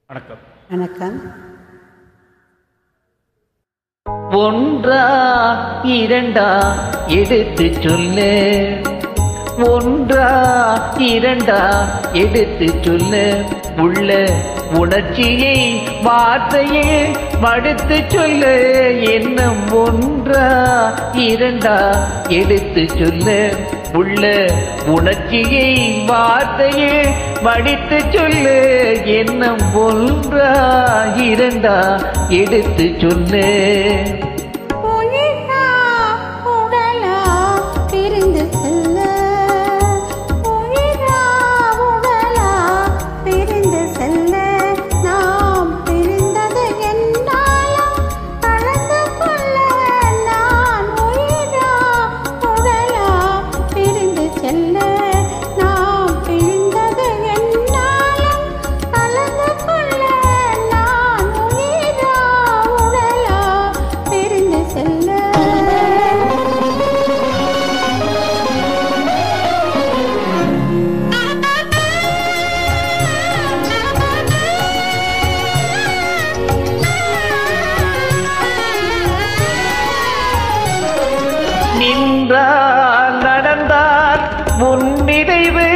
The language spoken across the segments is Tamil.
வணக்கம் வணக்கம் ஒன்றா இரண்டா எடுத்து சொல்லு ஒன்றா இரண்டா எடுத்து சொல்லு உள்ள உணர்ச்சியை வார்த்தையே மடுத்து சொல்லு என்னும் ஒன்றா இரண்டா எடுத்து சொல்லு உள்ள உணர்ச்சியை வார்த்தையே மடித்து சொல்லு என்னும் ஒன்றா இரண்டா எடுத்து சொல்லு உயிரா உடலா பிரிந்து செல்ல உயிரா உடலா பிரிந்து செல்ல நாம் பிரிந்தது என்னாலும் கலந்து கொள்ள நான் உயிரா உடலா பிரிந்து செல்ல நாம் பிரிந்தது என்னாலும் கலந்து கொள்ள நான் உயிரா உடலா பிரிந்து செல்ல நின்றால் நடந்தால் உன் நிறைவு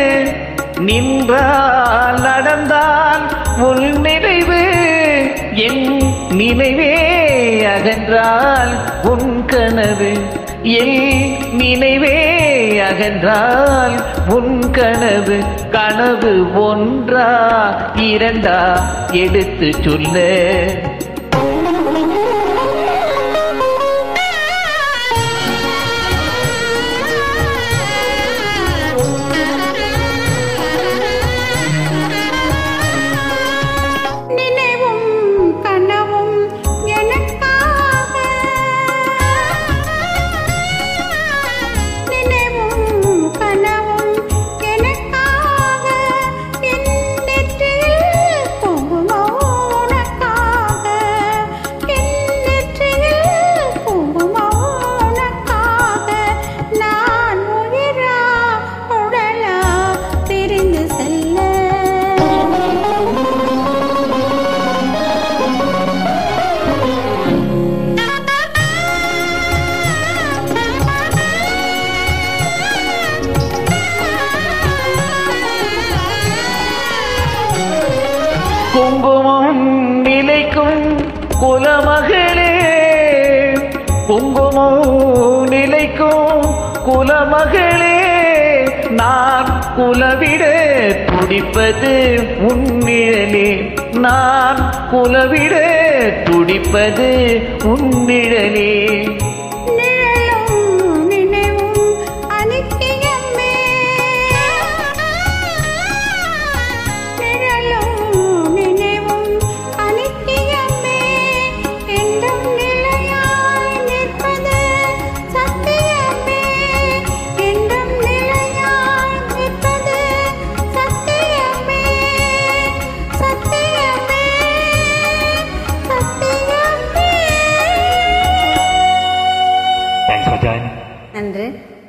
நின்றால் நடந்தால் உன் நிறைவு என் நினைவே அகன்றால் உன் கனவு என் நினைவே அகன்றால் உன் கனவு கனவு ஒன்றா இரண்டா எடுத்து சொல்ல நினைவும் கனவும் எனக்காக நினைவும் கனவும் எனக்காக என் நெற்றியில் குங்குமம் உனக்காக என் நெற்றியில் குங்குமம் உனக்காக நான் உயிரா உடலா பிரிந்து செல்ல குங்குமம் நிலைக்கும் குலமகளே குங்குமம் நிலைக்கும் குலமகளே நான் குலவிட துடிப்பது உன்னிழலே நான் குலவிட துடிப்பது உன்னிழலே நிழலும் நினைவும் அனித்தியமே நிழலும் நினைவும் அனித்தியமே என்றும் நிலையாய் நிற்பது சத்தியமே என்றும் நிலையாய் நிற்பது சத்தியமே சத்தியமே சத்தியமே தேங்க்ஸ் ஃபார் ஜாயின் நன்றி